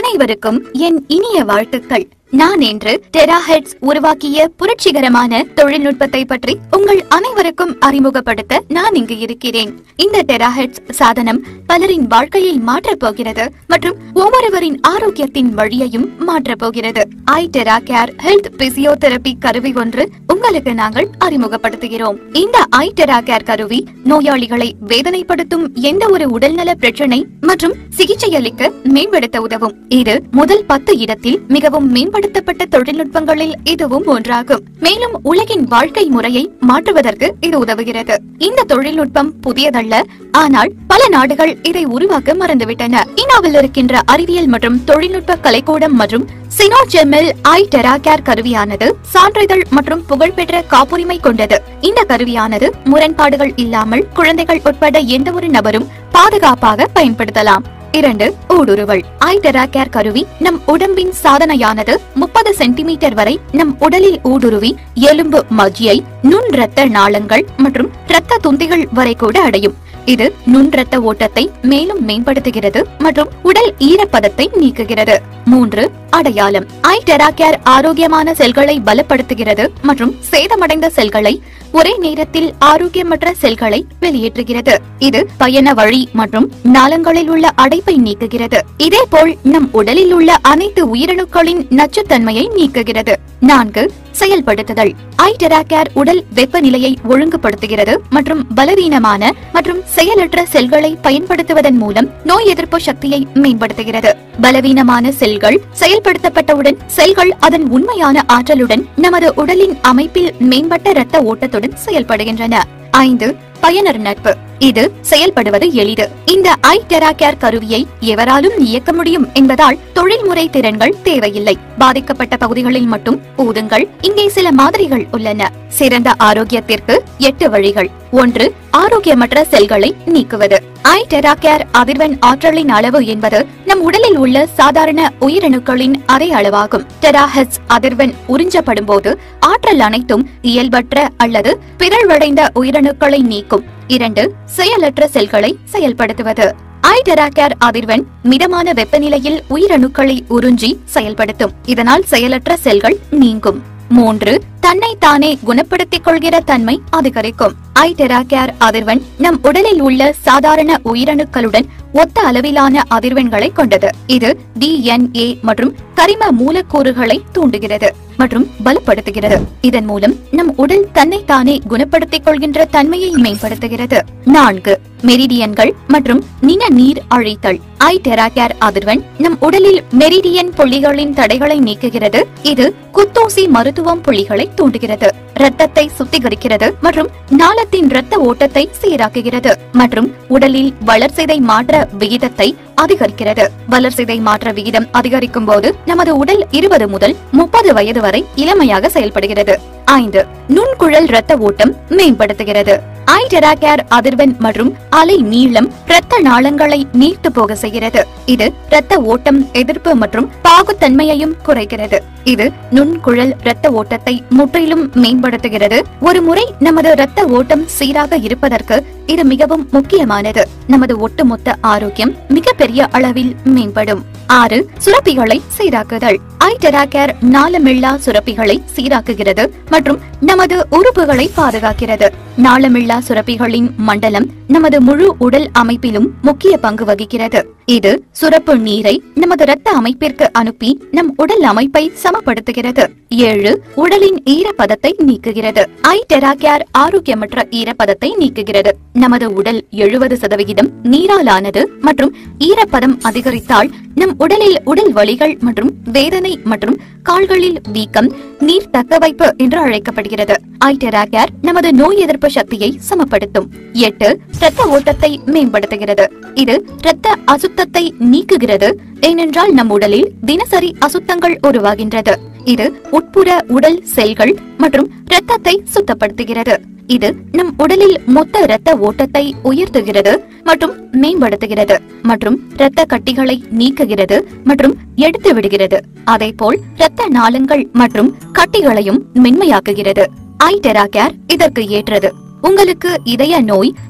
அனைவருக்கும் என் இனிய வாழ்த்துக்கள் நான் இன்று டெராஹெட்ஸ் உருவாக்கிய புரட்சிகரமான தொழில்நுட்பத்தை பற்றி உங்கள் அனைவருக்கும் அறிமுகப்படுத்த நான் இங்கு இருக்கிறேன் இந்த டெராஹெட்ஸ் சாதனம் பலரின் வாழ்க்கையை மாற்றப் போகிறது மற்றும் ஒவ்வொருவரின் ஆரோக்கியத்தின் வழியையும் மாற்றப் போகிறது I Tera care health physiotherapy கருவி ஒன்று உங்களுக்கு நாங்கள் அறிமுகப்படுத்துகிறோம் இந்த ஐ டெரா கேர் கருவி நோயாளிகளை வேதனைப்படுத்தும் எந்த ஒரு உடல்நல பிரச்சனை மற்றும் சிகிச்சை அளிக்க மேம்படுத்த உதவும் இது முதல் பத்து இடத்தில் மிகவும் மேம்படுத்தப்பட்ட தொழில்நுட்பங்களில் இதுவும் ஒன்றாகும் மேலும் உலகின் வாழ்க்கை முறையை மாற்றுவதற்கு இது உதவுகிறது இந்த தொழில்நுட்பம் புதியதல்ல ஆனால் பல நாடுகள் இதை உருவாக்க மறந்துவிட்டன சீனாவில் இருக்கின்ற அறிவியல் மற்றும் தொழில்நுட்ப கலைக்கூடம் மற்றும் சினோஜெமில் ஐ டெராகேர் கருவியானது சான்றிதழ் மற்றும் புகழ்பெற்ற காப்புரிமை கொண்டது இந்த கருவியானது முரண்பாடுகள் இல்லாமல் குழந்தைகள் உட்பட எந்த ஒரு நபரும் பாதுகாப்பாக பயன்படுத்தலாம் இரண்டு ஊடுருவல் ஐ டெராகேர் கருவி நம் உடம்பின் சாதனையானது முப்பது சென்டிமீட்டர் வரை நம் உடலில் ஊடுருவி எலும்பு மஜ்ஜியை நுண் இரத்த நாளங்கள் மற்றும் இரத்த துந்திகள் வரை கூட அடையும் இது நுண் இரத்த ஓட்டத்தை மேலும் மேம்படுத்துகிறது மற்றும் உடல் ஈரப்பதத்தை நீக்குகிறது மூன்று அடையாளம் ஐ டெராகேர் ஆரோக்கியமான செல்களை பலப்படுத்துகிறது மற்றும் சேதமடைந்த செல்களை ஒரே நேரத்தில் ஆரோக்கியமற்ற செல்களை வெளியேற்றுகிறது இது பயண வழி மற்றும் நாளங்களில் உள்ள அடைப்பை நீக்குகிறது இதேபோல் நம் உடலில் உள்ள அனைத்து உயிரணுக்களின் நச்சுத்தன்மையை நீக்குகிறது நான்கு செயல்படுத்துதல் ஐ டெராகேர் உடல் வெப்பநிலையை ஒழுங்குபடுத்துகிறது மற்றும் பலவீனமான மற்றும் செயலற்ற செல்களை பயன்படுத்துவதன் மூலம் நோய் எதிர்ப்பு சக்தியை மேம்படுத்துகிறது பலவீனமான செல்கள் செயல்படுத்தப்பட்டவுடன் செல்கள் அதன் உண்மையான ஆற்றலுடன் நமது உடலின் அமைப்பில் மேம்பட்ட இரத்த ஓட்டத்துடன் செயல்படுகின்றன ஐந்து பயனர் நட்பு இது செயல்படுவது எளிது இந்த ஐ டெராகேர் கருவியை எவராலும் இயக்க முடியும் என்பதால் தொழில்முறை திறன்கள் தேவையில்லை பாதிக்கப்பட்ட பகுதிகளில் மட்டும் ஊதுங்கள் இங்கே சில மாதிரிகள் உள்ளன சிறந்த ஆரோக்கியத்திற்கு எட்டு வழிகள் ஒன்று ஆரோக்கியமற்ற செல்களை நீக்குவது ஐ டெராகேர் அதிர்வெண் ஆற்றலின் அளவு என்பது நம் உடலில் உள்ள சாதாரண உயிரணுக்களின் அதே அளவாகும் டெராஹெட்ஸ் அதிர்வெண் உறிஞ்சப்படும் போது ஆற்றல் அனைத்தும் இயல்பற்ற அல்லது பிறழ்வடைந்த உயிரணுக்களை நீக்கும் இரண்டு செயலற்ற செல்களை செயல்படுத்துவது ஐ டெராகேர் அதிர்வெண் மிதமான வெப்பநிலையில் உயிரணுக்களை உறிஞ்சி செயல்படுத்தும் இதனால் செயலற்ற செல்கள் நீங்கும் மூன்று தன்னை தானே குணப்படுத்திக் கொள்கிற தன்மை அதிகரிக்கும் ஐ டெராகேர் அதிர்வெண் நம் உடலில் உள்ள சாதாரண உயிரணுக்களுடன் ஒத்த அளவிலான அதிர்வெண்களை கொண்டது இது டிஎன்ஏ மற்றும் கரிம மூலக்கூறுகளை தூண்டுகிறது மற்றும் பலப்படுத்துகிறது இதன் மூலம் நம் உடல் தன்னை தானே குணப்படுத்திக் கொள்கின்ற தன்மையை மேம்படுத்துகிறது நான்கு மெரிடியன்கள் மற்றும் நின நீர் அழித்தல் ஐ டெராகேர் அதிர்வெண் நம் உடலில் மெரிடியன் புள்ளிகளின் தடைகளை நீக்குகிறது இது குத்தூசி மருத்துவம் புள்ளிகளை தூண்டுகிறது இரத்தத்தை சுத்திகரிக்கிறது மற்றும் நாளத்தின் இரத்த ஓட்டத்தை சீராக்குகிறது மற்றும் உடலில் வளர்சிதை மாற்ற விகிதத்தை அதிகரிக்கிறது வளர்சிதை மாற்ற விகிதம் அதிகரிக்கும் போது நமது உடல் இருபது முதல் முப்பது வயது வரை இளமையாக செயல்படுகிறது ஐந்து நுண்குழல் இரத்த ஓட்டம் மேம்படுத்துகிறது ஐ டெராகேர் அதிர்வெண் மற்றும் அலை நீளம் இரத்த நாளங்களை நீர்த்து போக செய்கிறது இது இரத்த ஓட்டம் எதிர்ப்பு மற்றும் பாகுத்தன்மையையும் குறைக்கிறது இது நுண்குழல் இரத்த ஓட்டத்தை முற்றிலும் மேம்படுத்துகிறது ஒரு முறை நமது இரத்த ஓட்டம் சீராக இருப்பதற்கு இது மிகவும் முக்கியமானது நமது ஒட்டுமொத்த ஆரோக்கியம் மிகப்பெரிய அளவில் மேம்படும் ஆறு சுரப்பிகளை சீராக்குதல் ஐ டெராகேர் நாளமில்லா சுரப்பிகளை சீராக்குகிறது மற்றும் நமது உறுப்புகளை பாதுகாக்கிறது நாளமில்லா சுரப்பிகளின் மண்டலம் நமது முழு உடல் அமைப்பிலும் முக்கிய பங்கு வகிக்கிறது இது சுரப்பு நீரை நமது இரத்த அமைப்பிற்கு அனுப்பி நம் உடல் அமைப்பை சமப்படுத்துகிறது ஏழு உடலின் ஈரப்பதத்தை நீக்குகிறது ஐ டெராகேர் ஆரோக்கியமற்ற ஈரப்பதத்தை நீக்குகிறது நமது உடல் எழுபது சதவிகிதம் நீராலானது மற்றும் ஈரப்பதம் அதிகரித்தால் நம் உடலில் உடல் வலிகள் மற்றும் வேதனை மற்றும் கால்களில் வீக்கம் நீர் தக்கவைப்பு என்று அழைக்கப்படுகிறது ஐ டெராகேர் நமது நோய் எதிர்ப்பு சக்தியை சமப்படுத்தும் எட்டு இரத்த ஓட்டத்தை மேம்படுத்துகிறது இது இரத்த அசுத்தத்தை நீக்குகிறது ஏனென்றால் நம் உடலில் தினசரி அசுத்தங்கள் உருவாகின்றது இது உட்புற உடல் செல்கள் மற்றும் இரத்தத்தை சுத்தப்படுத்துகிறது இது நம் உடலில் மொத்த இரத்த ஓட்டத்தை உயர்த்துகிறது மற்றும் மேம்படுத்துகிறது மற்றும் இரத்த கட்டிகளை நீக்குகிறது மற்றும் எடுத்து விடுகிறது அதேபோல் இரத்த நாளங்கள் மற்றும் கட்டிகளையும் மென்மையாக்குகிறது ஐ டெராகேர் இதற்கு ஏற்றது உங்களுக்கு இதய நோய்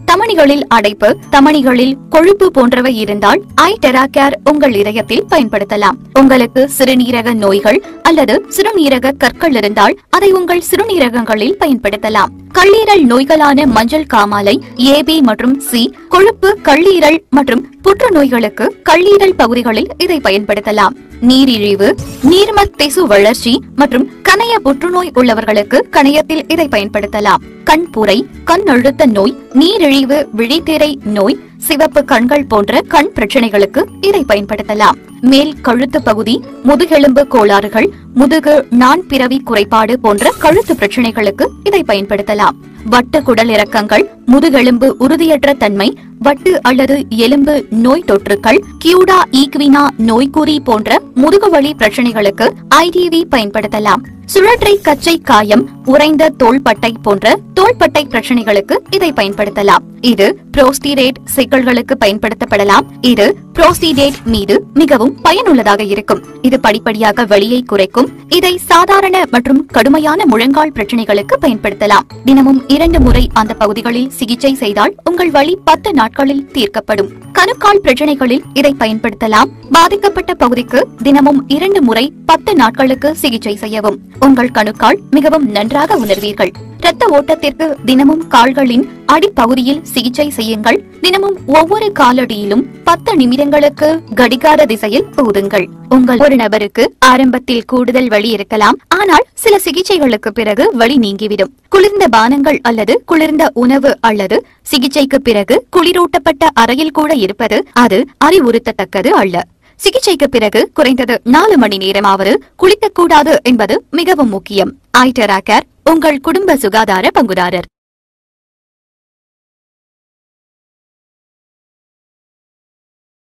தமணிகளில் அடைப்பு தமணிகளில் கொழுப்பு போன்றவை இருந்தால் ஐ டெராகேர் உங்கள் இதயத்தில் பயன்படுத்தலாம் உங்களுக்கு சிறுநீரக நோய்கள் அல்லது சிறுநீரக கற்கள் இருந்தால் அதை உங்கள் சிறுநீரகங்களில் பயன்படுத்தலாம் கல்லீரல் நோய்களான மஞ்சள் காமாலை ஏபி மற்றும் சி கொழுப்பு கல்லீரல் மற்றும் புற்றுநோய்களுக்கு கல்லீரல் பகுதிகளில் இதை பயன்படுத்தலாம் நீரிழிவு நீர்ம திசு வளர்ச்சி மற்றும் கணைய புற்றுநோய் உள்ளவர்களுக்கு கணையத்தில் இதை பயன்படுத்தலாம் கண்புரை கண் அழுத்த நோய் நீரிழிவு விழித்திரை நோய் சிவப்பு கண்கள் போன்ற கண் பிரச்சனைகளுக்கு இதை பயன்படுத்தலாம் மேல் கழுத்து பகுதி முதுகெலும்பு கோளாறுகள் முதுகு நான் பிறவி குறைபாடு போன்ற கழுத்து பிரச்சனைகளுக்கு இதை பயன்படுத்தலாம் வட்டு குடல் இறக்கங்கள் முதுகெலும்பு உறுதியற்ற தன்மை வட்டு அல்லது எலும்பு நோய் தொற்றுக்கள் கியூடா ஈக்வினா நோய்க்குறி போன்ற முதுகுவலி பிரச்சனைகளுக்கு ஐடிவி பயன்படுத்தலாம் சுழற்றை கச்சை காயம் உறைந்த தோள்பட்டை போன்ற தோள்பட்டை பிரச்சனைகளுக்கு இதை பயன்படுத்தலாம் இது புரோஸ்டிரேட் சிக்கல்களுக்கு பயன்படுத்தப்படலாம் இது புரோஸ்டிடேட் மீது மிகவும் பயனுள்ளதாக இருக்கும் இது படிப்படியாக வலியை குறைக்கும் இதை சாதாரண மற்றும் கடுமையான முழங்கால் பிரச்சனைகளுக்கு பயன்படுத்தலாம் தினமும் இரண்டு முறை அந்த பகுதிகளில் சிகிச்சை செய்தால் உங்கள் வலி பத்து நாட்களில் தீர்க்கப்படும் கணுக்கால் பிரச்சனைகளில் இதை பயன்படுத்தலாம் பாதிக்கப்பட்ட பகுதிக்கு தினமும் இரண்டு முறை பத்து நாட்களுக்கு சிகிச்சை செய்யவும் உங்கள் கணுக்கால் மிகவும் நன்றாக உணர்வீர்கள் இரத்த ஓட்டத்திற்கு தினமும் கால்களின் அடிப்பகுதியில் சிகிச்சை செய்யுங்கள் தினமும் ஒவ்வொரு காலடியிலும் பத்து நிமிடங்களுக்கு கடிகார திசையில் ஊதுங்கள் உங்கள் ஒரு நபருக்கு ஆரம்பத்தில் கூடுதல் வலி இருக்கலாம் ஆனால் சில சிகிச்சைகளுக்கு பிறகு வலி நீங்கிவிடும் குளிர்ந்த பானங்கள் அல்லது குளிர்ந்த உணவு அல்லது சிகிச்சைக்கு பிறகு குளிரூட்டப்பட்ட அறையில் கூட இருப்பது அது அறிவுறுத்தத்தக்கது அல்ல சிகிச்சைக்கு பிறகு குறைந்தது நாலு மணி நேரமாவது குளிக்கக்கூடாது என்பது மிகவும் முக்கியம் ஐடெராகேர் உங்கள் குடும்ப சுகாதார பங்குதாரர்